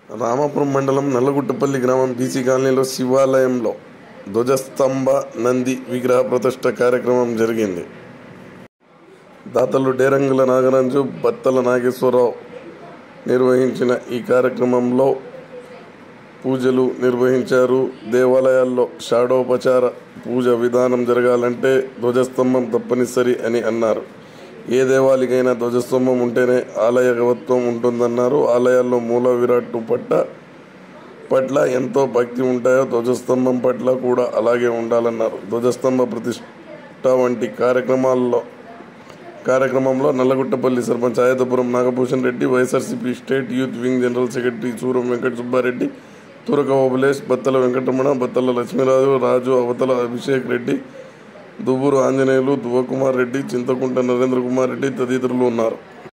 రామాపురం మండలం నల్లగుట్టపల్లి గ్రామం బీసీ కాలనీలో శివాలయంలో ధ్వజస్తంభ నంది విగ్రహ ప్రతిష్ట కార్యక్రమం జరిగింది దాతలు డేరంగుల నాగరాజు బత్తల నాగేశ్వరరావు నిర్వహించిన ఈ కార్యక్రమంలో పూజలు నిర్వహించారు దేవాలయాల్లో షాడోపచార పూజ విధానం జరగాలంటే ధ్వజస్తంభం తప్పనిసరి అని అన్నారు ఏ దేవాలయకైనా ధ్వజస్తంభం ఉంటేనే ఆలయకవత్వం ఉంటుందన్నారు ఆలయాల్లో మూల విరాట్టు పట్ట పట్ల ఎంతో భక్తి ఉంటాయో ధ్వజస్తంభం పట్ల కూడా అలాగే ఉండాలన్నారు ధ్వజస్తంభ ప్రతిష్ట వంటి కార్యక్రమాల్లో కార్యక్రమంలో Nallaguttapalli sarpanch Ayathapuram Nagabhushan Reddy YSRCP state youth wing general secretary Suram Venkata Subba Reddy Turaka Obulesh Battala Venkataramana Battala Lakshmiraju Raju అవతల అభిషేక్ రెడ్డి దువ్వూరు ఆంజనేయులు దువ్వకుమార్ రెడ్డి చింతకుంట నరేంద్ర కుమార్ రెడ్డి తదితరులు ఉన్నారు